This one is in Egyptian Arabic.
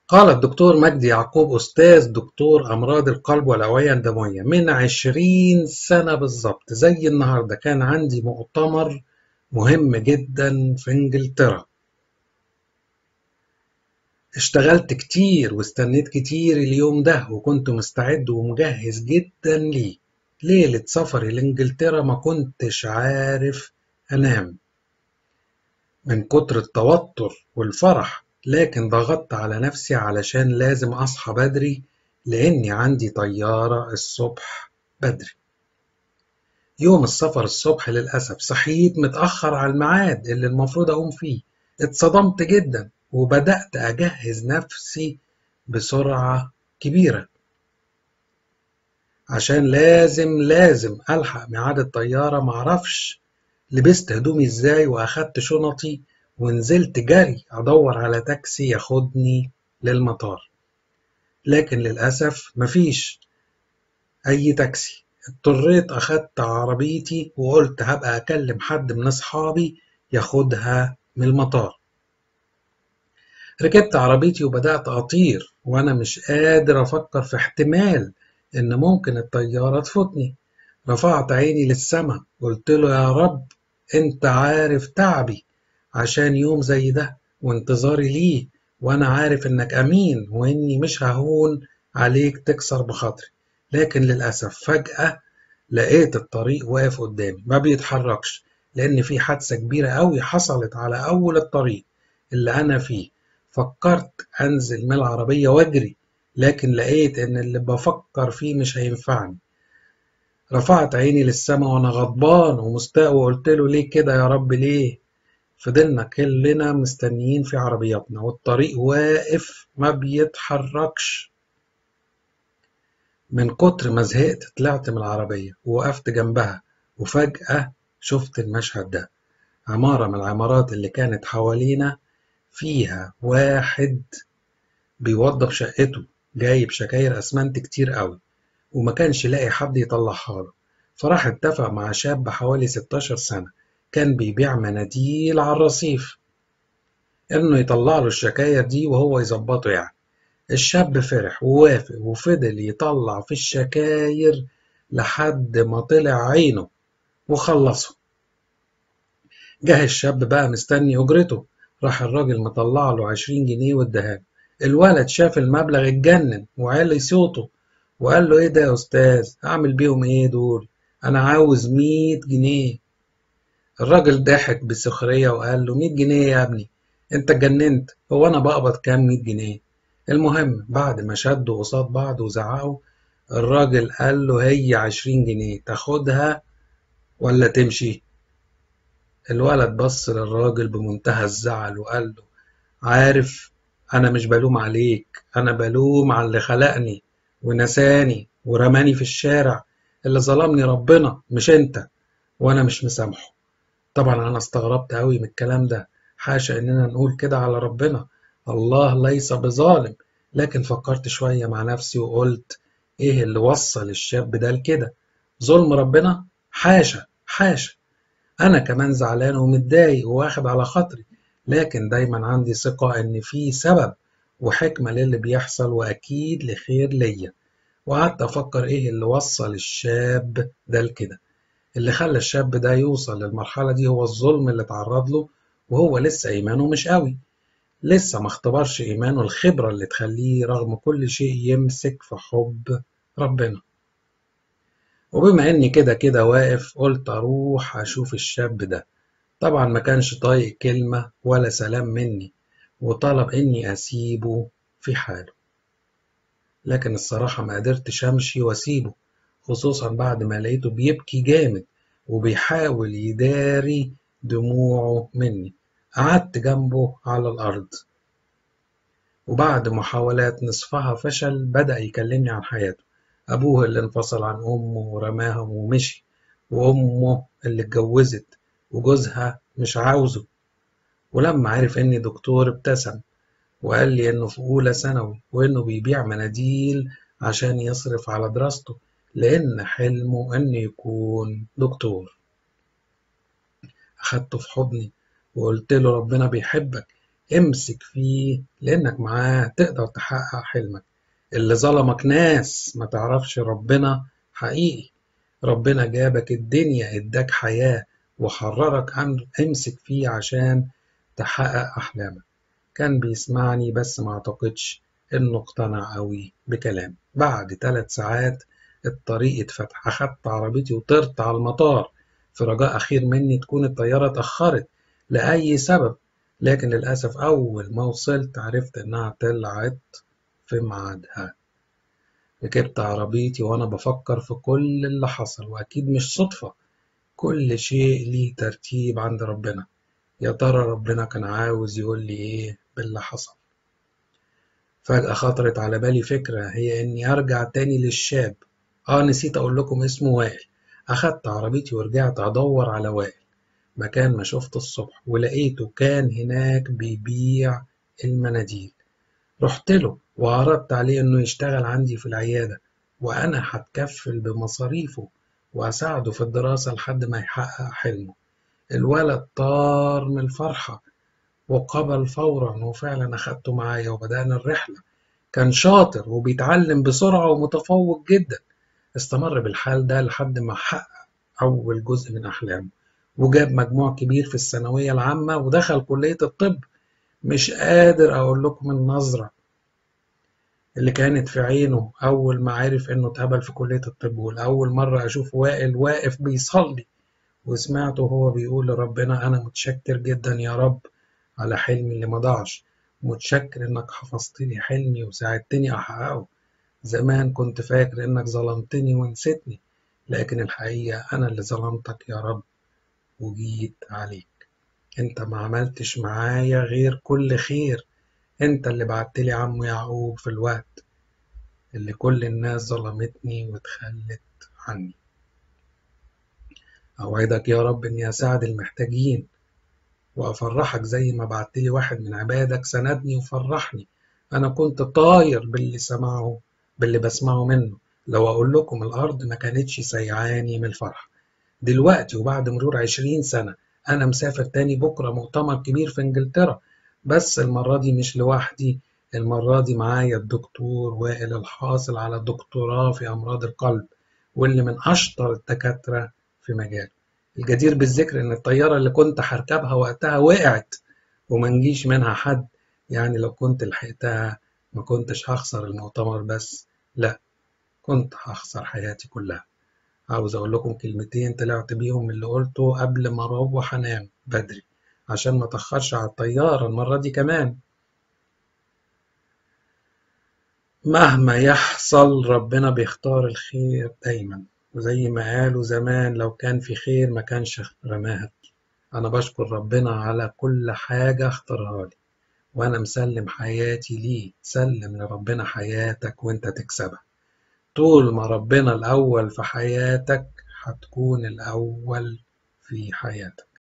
قال الدكتور مجدي يعقوب أستاذ دكتور أمراض القلب والأوعية الدموية من عشرين سنة بالظبط زي النهاردة كان عندي مؤتمر مهم جدا في إنجلترا اشتغلت كتير واستنيت كتير اليوم ده وكنت مستعد ومجهز جدا ليه ليلة سفري لإنجلترا ما كنتش عارف أنام من كتر التوتر والفرح لكن ضغطت على نفسي علشان لازم أصحى بدري لأني عندي طيارة الصبح بدري يوم السفر الصبح للأسف صحيت متأخر على الميعاد اللي المفروض أقوم فيه اتصدمت جدا وبدأت أجهز نفسي بسرعة كبيرة عشان لازم لازم ألحق ميعاد الطيارة معرفش لبست هدومي ازاي وأخدت شنطي ونزلت جري أدور على تاكسي ياخدني للمطار لكن للأسف مفيش أي تاكسي اضطريت أخدت عربيتي وقلت هبقى أكلم حد من أصحابي ياخدها من المطار ركبت عربيتي وبدأت أطير وأنا مش قادر أفكر في احتمال إن ممكن الطيارة تفوتني رفعت عيني للسما قلت له يا رب أنت عارف تعبي عشان يوم زي ده وانتظاري ليه وأنا عارف إنك أمين وإني مش ههون عليك تكسر بخاطري لكن للأسف فجأة لقيت الطريق واقف قدامي ما بيتحركش لأن في حادثة كبيرة أوي حصلت على أول الطريق اللي أنا فيه فكرت أنزل من العربية وأجري لكن لقيت إن اللي بفكر فيه مش هينفعني رفعت عيني للسما وأنا غضبان ومستاء وقلت له ليه كده يا رب ليه فضلنا كلنا مستنيين في عربياتنا والطريق واقف ما بيتحركش من كتر ما زهقت طلعت من العربية ووقفت جنبها وفجأة شفت المشهد ده عمارة من العمارات اللي كانت حوالينا فيها واحد بيوضب شقته جايب شكاير أسمنت كتير قوي وما كانش لاقي حد يطلعها له فراح اتفق مع شاب حوالي 16 سنة كان بيبيع مناديل على الرصيف إنه يطلع له الشكاير دي وهو يظبطه يعني الشاب فرح ووافق وفضل يطلع في الشكاير لحد ما طلع عينه وخلصه جه الشاب بقى مستني أجرته راح الراجل مطلع له عشرين جنيه واداها الولد شاف المبلغ اتجنن وعلي صوته وقال له ايه ده يا استاذ اعمل بيهم ايه دول انا عاوز مية جنيه الراجل ضحك بسخرية وقال له مية جنيه يا ابني انت اتجننت هو انا بقبض كام مية جنيه المهم بعد ما شدوا قصاد بعض وزعقوا الراجل قال له هي عشرين جنيه تاخدها ولا تمشي الولد بص للراجل بمنتهى الزعل وقال له عارف أنا مش بلوم عليك أنا بلوم على اللي خلقني ونساني ورماني في الشارع اللي ظلمني ربنا مش أنت وأنا مش مسامحه طبعا أنا استغربت أوي من الكلام ده حاشا إننا نقول كده على ربنا الله ليس بظالم لكن فكرت شوية مع نفسي وقلت إيه اللي وصل الشاب ده لكده ظلم ربنا حاشا حاشا أنا كمان زعلان ومتضايق وواخد على خاطري لكن دايما عندي ثقة إن في سبب وحكمة للي بيحصل وأكيد لخير ليا وقعدت أفكر إيه اللي وصل الشاب ده لكده اللي خلى الشاب ده يوصل للمرحلة دي هو الظلم اللي اتعرض له وهو لسه إيمانه مش قوي لسه ما اختبرش إيمانه الخبرة اللي تخليه رغم كل شيء يمسك في حب ربنا وبما اني كده كده واقف قلت اروح اشوف الشاب ده طبعا ما كانش طايق كلمة ولا سلام مني وطلب اني اسيبه في حاله لكن الصراحة ما قدرتش امشي واسيبه خصوصا بعد ما لقيته بيبكي جامد وبيحاول يداري دموعه مني قعدت جنبه على الأرض وبعد محاولات نصفها فشل بدأ يكلمني عن حياته أبوه اللي انفصل عن أمه ورماهم ومشي وأمه اللي اتجوزت وجوزها مش عاوزه ولما عرف إني دكتور ابتسم وقال لي إنه في أولى ثانوي وإنه بيبيع مناديل عشان يصرف على دراسته لأن حلمه إنه يكون دكتور أخدته في حضني وقلت له ربنا بيحبك امسك فيه لأنك معاه تقدر تحقق حلمك اللي ظلمك ناس ما تعرفش ربنا حقيقي ربنا جابك الدنيا اداك حياة وحررك عنه امسك فيه عشان تحقق أحلامك كان بيسمعني بس ما اعتقدش انه اقتنع قوي بكلامي بعد ثلاث ساعات الطريق اتفتح اخدت عربيتي وطرت على المطار في رجاء اخير مني تكون الطيارة اتأخرت لأي سبب لكن للأسف أول ما وصلت عرفت إنها طلعت في ميعادها ركبت عربيتي وأنا بفكر في كل اللي حصل وأكيد مش صدفة كل شيء ليه ترتيب عند ربنا يا ترى ربنا كان عاوز يقول لي إيه باللي حصل فجأة خطرت على بالي فكرة هي إني أرجع تاني للشاب آه نسيت أقول لكم اسمه وائل أخدت عربيتي ورجعت أدور على وائل مكان ما شفت الصبح ولقيته كان هناك بيبيع المناديل رحت له وعرضت عليه إنه يشتغل عندي في العيادة وأنا هتكفل بمصاريفه وأساعده في الدراسة لحد ما يحقق حلمه الولد طار من الفرحة وقبل فورا وفعلا أخدته معايا وبدأنا الرحلة كان شاطر وبيتعلم بسرعة ومتفوق جدا استمر بالحال ده لحد ما حقق أول جزء من أحلامه وجاب مجموع كبير في الثانوية العامة ودخل كلية الطب مش قادر أقول لكم النظرة اللي كانت في عينه أول ما عرف إنه اتقبل في كلية الطب والأول مرة أشوف وائل واقف بيصلي وسمعته وهو بيقول لربنا أنا متشكر جدا يا رب على حلمي اللي ما ضاعش متشكر إنك حفظت لي حلمي وساعدتني أحققه زمان كنت فاكر إنك ظلمتني ونسيتني لكن الحقيقة أنا اللي ظلمتك يا رب وجيت عليك انت ما عملتش معايا غير كل خير انت اللي بعتلي عمو يعقوب في الوقت اللي كل الناس ظلمتني وتخلت عني أوعدك يا رب إني أساعد المحتاجين وأفرحك زي ما بعتلي واحد من عبادك سندني وفرحني أنا كنت طاير باللي سمعه باللي بسمعه منه لو أقول لكم الأرض ما كانتش سيعاني من الفرح دلوقتي وبعد مرور عشرين سنة أنا مسافر تاني بكرة مؤتمر كبير في إنجلترا بس المرة دي مش لوحدي المرة دي معايا الدكتور وائل الحاصل على دكتوراه في أمراض القلب واللي من أشطر الدكاترة في مجاله الجدير بالذكر إن الطيارة اللي كنت هركبها وقتها وقعت وما نجيش منها حد يعني لو كنت لحقتها ما كنتش هخسر المؤتمر بس لا كنت هخسر حياتي كلها عاوز أقول لكم كلمتين طلعت بيهم اللي قلته قبل ما أروح أنام بدري عشان ما أتأخرش على الطيارة المرة دي كمان مهما يحصل ربنا بيختار الخير دايما وزي ما قالوا زمان لو كان في خير ما كانش رماها أنا بشكر ربنا على كل حاجة اختارها لي وأنا مسلم حياتي ليه سلم لربنا حياتك وانت تكسبها طول ما ربنا الأول في حياتك هتكون الأول في حياتك